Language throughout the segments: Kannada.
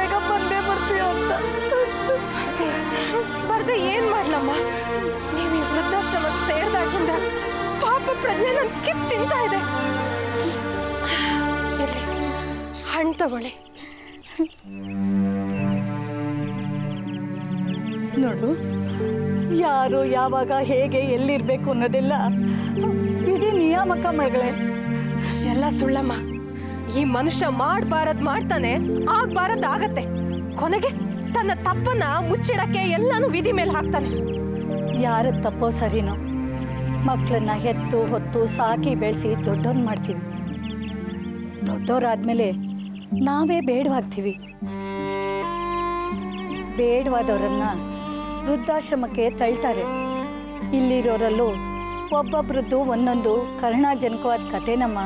ಬೇಗ ಬಂದೇ ಬರ್ತೀಯ ಅಂತ ಬರ್ದೆ ಬರ್ದೆ ಏನ್ ಮಾಡ್ಲಮ್ಮ ನೀವು ಈ ವೃದ್ಧಾಶ್ರಮಕ್ಕೆ ಸೇರಿದಾಗಿಂದ ಪಾಪ ಪ್ರಜ್ಞೆ ನನ್ ಕಿತ್ ತಿಂತಾ ಇದೆ ಇರ್ಲಿ ಹಣ್ಣು ತಗೊಳ್ಳಿ ನೋಡು ಯಾರು ಯಾವಾಗ ಹೇಗೆ ಎಲ್ಲಿರ್ಬೇಕು ಅನ್ನೋದೆಲ್ಲ ವಿಧಿ ನಿಯಾಮಕ ಮಗಳೇ ಎಲ್ಲ ಸುಳ್ಳಮ್ಮ ಈ ಮನುಷ್ಯ ಮಾಡ್ಬಾರದ್ ಮಾಡ್ತಾನೆ ಆಗ್ಬಾರದ್ ಆಗತ್ತೆ ಕೊನೆಗೆ ತನ್ನ ತಪ್ಪನ್ನ ಮುಚ್ಚಿಡಕ್ಕೆ ಎಲ್ಲಾನು ವಿಧಿ ಮೇಲೆ ಹಾಕ್ತಾನೆ ಯಾರ ತಪ್ಪೋ ಸರಿನೋ ಮಕ್ಕಳನ್ನ ಹೆತ್ತು ಹೊತ್ತು ಸಾಕಿ ಬೆಳೆಸಿ ದೊಡ್ಡವ್ರು ಮಾಡ್ತೀವಿ ದೊಡ್ಡವರಾದ್ಮೇಲೆ ನಾವೇ ಬೇಡವಾಗ್ತೀವಿ ಬೇಡವಾದವರನ್ನ ವೃದ್ಧಾಶ್ರಮಕ್ಕೆ ತಳ್ತಾರೆ ಇಲ್ಲಿರೋರಲ್ಲೂ ಒಬ್ಬೊಬ್ರದ್ದು ಒಂದೊಂದು ಕರುಣಾಜನಕವಾದ ಕಥೆನಮ್ಮ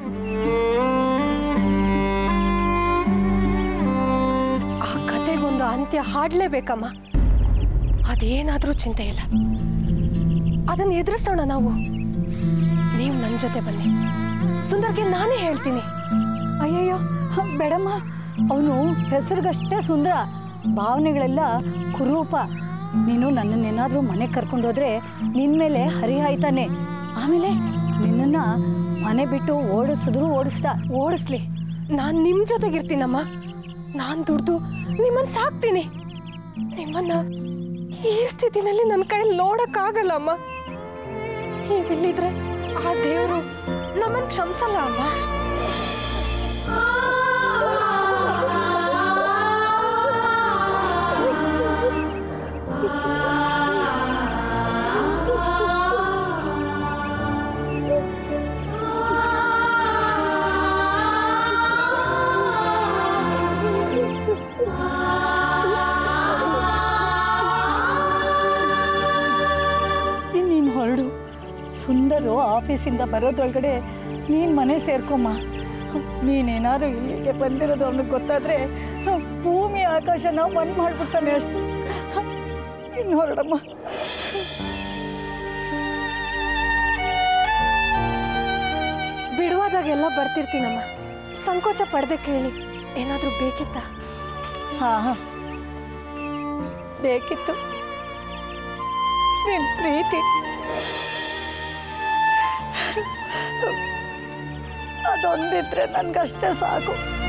ಆ ಕತೆಗೊಂದು ಅಂತ್ಯ ಹಾಡ್ಲೇಬೇಕಮ್ಮ ಅದೇನಾದ್ರೂ ಚಿಂತೆ ಇಲ್ಲ ಅದನ್ನ ಎದುರಿಸೋಣ ನಾವು ನೀವು ನನ್ನ ಜೊತೆ ಬನ್ನಿ ಸುಂದರ್ಗೆ ನಾನೇ ಹೇಳ್ತೀನಿ ಅಯ್ಯಯ್ಯೋ ಹ, ಬೇಡಮ್ಮ ಅವನು ಹೆಸರಿಗಷ್ಟೇ ಸುಂದರ ಭಾವನೆಗಳೆಲ್ಲ ಕುರೂಪ ನೀನು ನನ್ನನ್ನೇನಾದ್ರೂ ಮನೆಗೆ ಕರ್ಕೊಂಡೋದ್ರೆ ನಿನ್ ಮೇಲೆ ಹರಿಹಾಯ್ತಾನೆ ಆಮೇಲೆ ನಿನ್ನನ್ನ ಮನೆ ಬಿಟ್ಟು ಓಡಿಸಿದ್ರು ಓಡಿಸ್ದ ಓಡಿಸ್ಲಿ ನಾನ್ ನಿಮ್ ಜೊತೆಗಿರ್ತೀನಮ್ಮ ನಾನ್ ದುಡ್ದು ನಿಮ್ಮನ್ನ ಸಾಕ್ತೀನಿ ನಿಮ್ಮನ್ನ ಈ ಸ್ಥಿತಿನಲ್ಲಿ ನನ್ನ ಕೈಯಲ್ಲಿ ನೋಡಕ್ಕಾಗಲ್ಲ ನೀವಿಲ್ಲಿದ್ರೆ ಆ ದೇವರು ನಮ್ಮನ್ನ ಕ್ಷಮಿಸಲ್ಲ ಅಮ್ಮ ಇನ್ನೀನು ಹೊರಡು ಸುಂದರು ಆಫೀಸಿಂದ ಬರೋದ್ರೊಳಗಡೆ ನೀನು ಮನೆ ಸೇರ್ಕೊಮ್ಮ ನೀನೇನಾದ್ರು ಇಲ್ಲಿಗೆ ಬಂದಿರೋದು ಅವನಿಗೆ ಗೊತ್ತಾದ್ರೆ ಭೂಮಿ ಆಕಾಶನ ಒಂದ್ ಮಾಡ್ಬಿಡ್ತಾನೆ ಅಷ್ಟು ಇನ್ನು ಹೊರಡಮ್ಮ ಬಿಡುವಾದಾಗೆಲ್ಲ ಬರ್ತಿರ್ತೀನಮ್ಮ ಸಂಕೋಚ ಪಡ್ದೆ ಕೇಳಿ ಏನಾದ್ರೂ ಬೇಕಿತ್ತಾ ಹಾ ಹಾ ಬೇಕಿತ್ತು ನಿನ್ ಪ್ರೀತಿ ಅದೊಂದಿದ್ರೆ ನನ್ಗಷ್ಟೇ ಸಾಕು